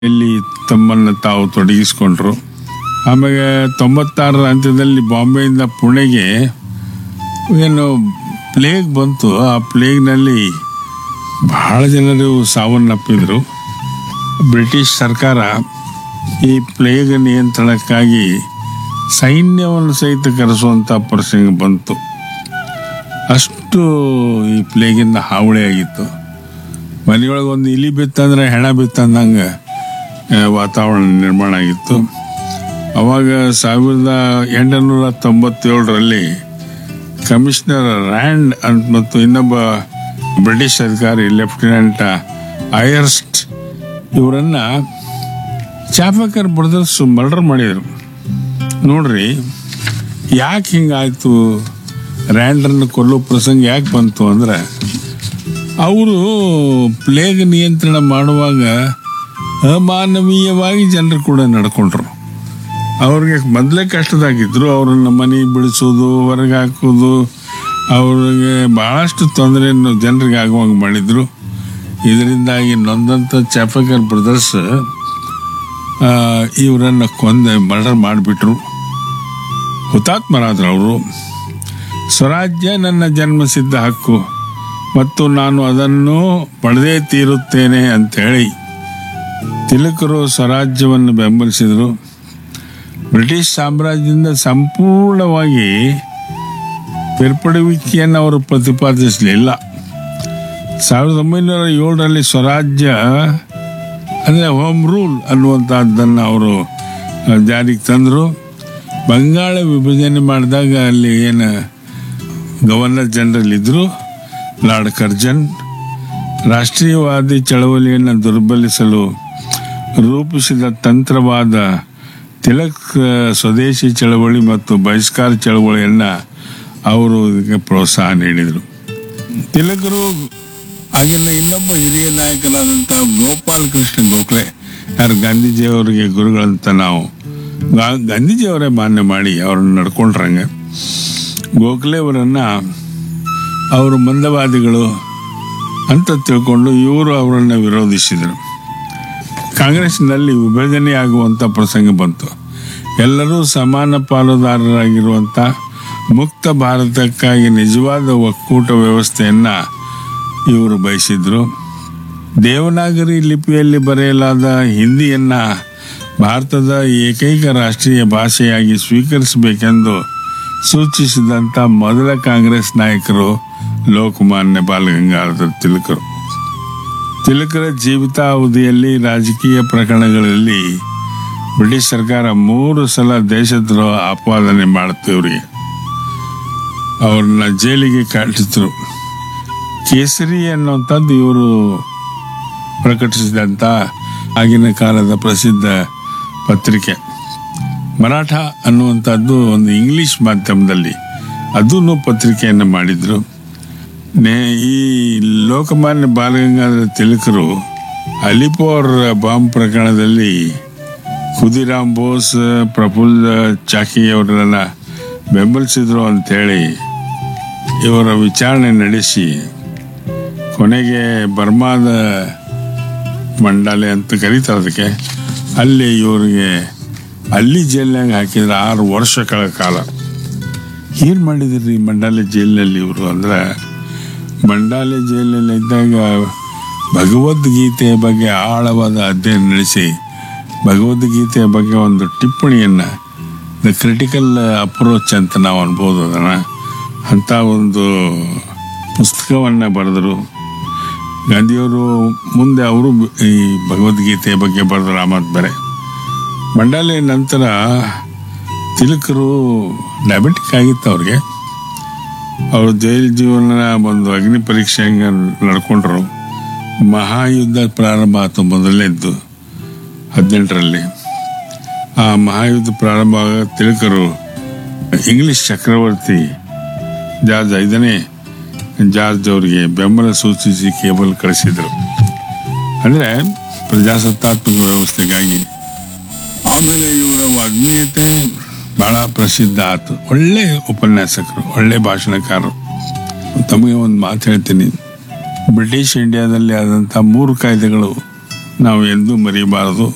ಇಲ್ಲಿ ತಮ್ಮನ್ನು ತಾವು ತೊಡಗಿಸ್ಕೊಂಡ್ರು ಆಮೇಲೆ ತೊಂಬತ್ತಾರರ ಅಂತ್ಯದಲ್ಲಿ ಬಾಂಬೆಯಿಂದ ಪುಣೆಗೆ ಏನು ಪ್ಲೇಗ್ ಬಂತು ಆ ಪ್ಲೇಗ್ನಲ್ಲಿ ಬಹಳ ಜನರು ಸಾವನ್ನಪ್ಪಿದ್ರು ಬ್ರಿಟಿಷ್ ಸರ್ಕಾರ ಈ ಪ್ಲೇಗ್ ನಿಯಂತ್ರಣಕ್ಕಾಗಿ ಸೈನ್ಯವನ್ನು ಸಹಿತ ಕರೆಸುವಂಥ ಪ್ರಸಂಗ ಬಂತು ಅಷ್ಟು ಈ ಪ್ಲೇಗಿಂದ ಹಾವಳಿ ಆಗಿತ್ತು ಮನೆಯೊಳಗೆ ಒಂದು ಇಲಿ ಬಿತ್ತಂದ್ರೆ ಹೆಣ ಬಿತ್ತಂದಂಗೆ ಆ, ವಾತಾವರಣ ನಿರ್ಮಾಣ ಆಗಿತ್ತು ಅವಾಗ ಸಾವಿರದ ಎಂಟುನೂರ ತೊಂಬತ್ತೇಳರಲ್ಲಿ ಕಮಿಷನರ್ ರ್ಯಾಂಡ್ ಅಂತ ಮತ್ತು ಇನ್ನೊಬ್ಬ ಬ್ರಿಟಿಷ್ ಅಧಿಕಾರಿ ಲೆಫ್ಟಿನೆಂಟ್ ಐಯರ್ಸ್ಟ್ ಇವರನ್ನ ಚಾಪಕರ್ ಬ್ರದರ್ಸ್ ಮರ್ಡರ್ ಮಾಡಿದರು ನೋಡ್ರಿ ಯಾಕೆ ಹಿಂಗಾಯ್ತು ರ್ಯಾಂಡರ್ನ ಕೊಲ್ಲೋ ಪ್ರಸಂಗ ಯಾಕೆ ಬಂತು ಅಂದ್ರೆ ಅವರು ಪ್ಲೇಗ್ ನಿಯಂತ್ರಣ ಮಾಡುವಾಗ ಅಮಾನವೀಯವಾಗಿ ಜನರು ಕೂಡ ನಡ್ಕೊಂಡ್ರು ಅವ್ರಿಗೆ ಮೊದಲೇ ಕಷ್ಟದಾಗಿದ್ರು ಅವ್ರನ್ನ ಮನೆ ಬಿಡಿಸೋದು ಹೊರಗೆ ಹಾಕೋದು ಅವ್ರಿಗೆ ಭಾಳಷ್ಟು ತೊಂದರೆಯನ್ನು ಜನರಿಗೆ ಆಗುವಂಗೆ ಮಾಡಿದ್ರು ಇದರಿಂದಾಗಿ ನೊಂದಂಥ ಚಾಪಕರ್ ಬ್ರದರ್ಸ್ ಇವರನ್ನು ಕೊಂದ ಮರ್ಡರ್ ಮಾಡಿಬಿಟ್ರು ಹುತಾತ್ಮರಾದ್ರು ಅವರು ಸ್ವರಾಜ್ಯ ನನ್ನ ಜನ್ಮಸಿದ್ಧ ಹಕ್ಕು ಮತ್ತು ನಾನು ಅದನ್ನು ಪಡೆದೇ ತೀರುತ್ತೇನೆ ಅಂತೇಳಿ ತಿಲಕರು ಸ್ವರಾಜ್ಯವನ್ನು ಬೆಂಬಲಿಸಿದರು ಬ್ರಿಟಿಷ್ ಸಾಮ್ರಾಜ್ಯದಿಂದ ಸಂಪೂರ್ಣವಾಗಿ ಬೇರ್ಪಡುವಿಕೆಯನ್ನು ಅವರು ಪ್ರತಿಪಾದಿಸಲಿಲ್ಲ ಸಾವಿರದ ಒಂಬೈನೂರ ಏಳರಲ್ಲಿ ಸ್ವರಾಜ್ಯ ಅಂದರೆ ಹೋಮ್ ರೂಲ್ ಅನ್ನುವಂಥದ್ದನ್ನು ಅವರು ಜಾರಿಗೆ ತಂದರು ಬಂಗಾಳ ವಿಭಜನೆ ಮಾಡಿದಾಗ ಅಲ್ಲಿ ಏನು ಗವರ್ನರ್ ಜನರಲ್ ಇದ್ದರು ಲಾರ್ಡ್ ಕರ್ಜನ್ ರಾಷ್ಟ್ರೀಯವಾದಿ ಚಳವಳಿಯನ್ನು ದುರ್ಬಲಿಸಲು ರೂಪಿಸಿದ ತಂತ್ರವಾದ ತಿಲಕ್ ಸ್ವದೇಶಿ ಚಳವಳಿ ಮತ್ತು ಬಹಿಷ್ಕಾರ ಚಳವಳಿಯನ್ನು ಅವರು ಇದಕ್ಕೆ ಪ್ರೋತ್ಸಾಹ ನೀಡಿದರು ತಿಲಕರು ಆಗಿನ ಇನ್ನೊಬ್ಬ ಹಿರಿಯ ನಾಯಕರಾದಂಥ ಗೋಪಾಲ್ ಕೃಷ್ಣ ಗೋಖಲೆ ಯಾರು ಗಾಂಧೀಜಿಯವರಿಗೆ ಗುರುಗಳಂತ ನಾವು ಗಾ- ಗಾಂಧೀಜಿಯವರೇ ಮಾನ್ಯ ಮಾಡಿ ಅವ್ರನ್ನ ನಡ್ಕೊಂಡ್ರಂಗೆ ಗೋಖಲೆ ಅವರನ್ನು ಅವರು ಮಂದವಾದಿಗಳು ಅಂತ ತಿಳ್ಕೊಂಡು ಇವರು ಅವರನ್ನು ವಿರೋಧಿಸಿದರು ಕಾಂಗ್ರೆಸ್ನಲ್ಲಿ ವಿಭಜನೆ ಆಗುವಂಥ ಪ್ರಸಂಗ ಬಂತು ಎಲ್ಲರೂ ಸಮಾನ ಪಾಲುದಾರರಾಗಿರುವಂಥ ಮುಕ್ತ ಭಾರತಕ್ಕಾಗಿ ನಿಜವಾದ ಒಕ್ಕೂಟ ವ್ಯವಸ್ಥೆಯನ್ನು ಇವರು ಬಯಸಿದ್ರು ದೇವನಾಗರಿ ಲಿಪಿಯಲ್ಲಿ ಬರೆಯಲಾದ ಹಿಂದಿಯನ್ನು ಭಾರತದ ಏಕೈಕ ರಾಷ್ಟ್ರೀಯ ಭಾಷೆಯಾಗಿ ಸ್ವೀಕರಿಸಬೇಕೆಂದು ಸೂಚಿಸಿದಂಥ ಮೊದಲ ಕಾಂಗ್ರೆಸ್ ನಾಯಕರು ಲೋಕಮಾನ್ಯ ಬಾಲಗಂಗಾಧರ ತಿಲಕರು ತಿಲಕರ ಜೀವಿತಾವಧಿಯಲ್ಲಿ ರಾಜಕೀಯ ಪ್ರಕರಣಗಳಲ್ಲಿ ಬ್ರಿಟಿಷ್ ಸರ್ಕಾರ ಮೂರು ಸಲ ದೇಶದ್ರೋಹ ಆಪಾದನೆ ಮಾಡುತ್ತೆ ಇವರಿಗೆ ಅವ್ರನ್ನ ಜೈಲಿಗೆ ಕಟ್ಟಿದ್ರು ಕೇಸರಿ ಅನ್ನುವಂಥದ್ದು ಇವರು ಪ್ರಕಟಿಸಿದಂಥ ಆಗಿನ ಕಾಲದ ಪ್ರಸಿದ್ಧ ಪತ್ರಿಕೆ ಮರಾಠ ಅನ್ನುವಂಥದ್ದು ಒಂದು ಇಂಗ್ಲಿಷ್ ಮಾಧ್ಯಮದಲ್ಲಿ ಅದೂ ಪತ್ರಿಕೆಯನ್ನು ಮಾಡಿದರು ನೇ ಈ ಲೋಕಮಾನ್ಯ ಬಾಲಗಂಗಾಧರ ತಿಲಕರು ಅಲಿಪೋರ್ ಬಾಂಬ್ ಪ್ರಕರಣದಲ್ಲಿ ಖುದಿರಾಮ್ ಬೋಸ್ ಪ್ರಫುಲ್ಲ ಚಾಕಿ ಅವರನ್ನ ಬೆಂಬಲಿಸಿದ್ರು ಅಂತೇಳಿ ಇವರ ವಿಚಾರಣೆ ನಡೆಸಿ ಕೊನೆಗೆ ಬರ್ಮಾದ ಮಂಡಾಲೆ ಅಂತ ಕರೀತಾರೆ ಅದಕ್ಕೆ ಅಲ್ಲಿ ಇವರಿಗೆ ಅಲ್ಲಿ ಜೈಲ್ನಾಗ ಹಾಕಿದ್ರೆ ಆರು ವರ್ಷಗಳ ಕಾಲ ಏನು ಮಾಡಿದ್ರಿ ಮಂಡಾಲೆ ಜೈಲಿನಲ್ಲಿ ಇವರು ಅಂದ್ರೆ ಮಂಡಾಲೆ ಜೈಲಿನಲ್ಲಿ ಇದ್ದಾಗ ಭಗವದ್ಗೀತೆಯ ಬಗ್ಗೆ ಆಳವಾದ ಅಧ್ಯಯನ ನಡೆಸಿ ಭಗವದ್ಗೀತೆಯ ಬಗ್ಗೆ ಒಂದು ಟಿಪ್ಪಣಿಯನ್ನು ದ ಕ್ರಿಟಿಕಲ್ ಅಪ್ರೋಚ್ ಅಂತ ನಾವು ಅನ್ಬೋದು ಅದನ್ನು ಅಂಥ ಒಂದು ಪುಸ್ತಕವನ್ನು ಬರೆದರು ಗಾಂಧಿಯವರು ಮುಂದೆ ಅವರು ಈ ಭಗವದ್ಗೀತೆಯ ಬಗ್ಗೆ ಬರೆದರು ಆ ಮಾತು ಬೇರೆ ಮಂಡಾಲೆ ನಂತರ ತಿಲಕರು ಡಯಾಬಿಟಿಕ್ ಆಗಿತ್ತು ಅವ್ರಿಗೆ ಅವರು ಜೈಲು ಜೀವನ ಒಂದು ಅಗ್ನಿ ಪರೀಕ್ಷೆ ಹಂಗೆ ನಡ್ಕೊಂಡ್ರು ಮಹಾಯುದ್ಧ ಪ್ರಾರಂಭ ಆಯ್ತು ಮೊದಲನೇದ್ದು ಹದಿನೆಂಟರಲ್ಲಿ ಆ ಮಹಾಯುದ್ಧ ಪ್ರಾರಂಭ ಆಗ ತಿಲಕರು ಇಂಗ್ಲಿಷ್ ಚಕ್ರವರ್ತಿ ಜಾರ್ಜ್ ಐದನೇ ಜಾರ್ಜ್ ಅವರಿಗೆ ಬೆಂಬಲ ಸೂಚಿಸಿ ಕೇಬಲ್ ಕಳಿಸಿದರು ಅಂದರೆ ಪ್ರಜಾಸತ್ತಾತ್ಮಕ ವ್ಯವಸ್ಥೆಗಾಗಿ ಆಮೇಲೆ ಇವರ ವಾಗ್ಮೀಯತೆ ಬಹಳ ಪ್ರಸಿದ್ಧ ಆಯ್ತು ಒಳ್ಳೆ ಉಪನ್ಯಾಸಕರು ಒಳ್ಳೆ ಭಾಷಣಕಾರರು ತಮಗೆ ಒಂದು ಮಾತು ಹೇಳ್ತೀನಿ ಬ್ರಿಟಿಷ್ ಇಂಡಿಯಾದಲ್ಲಿ ಆದಂಥ ಮೂರು ಕಾಯ್ದೆಗಳು ನಾವು ಎಂದೂ ಮರಿಬಾರದು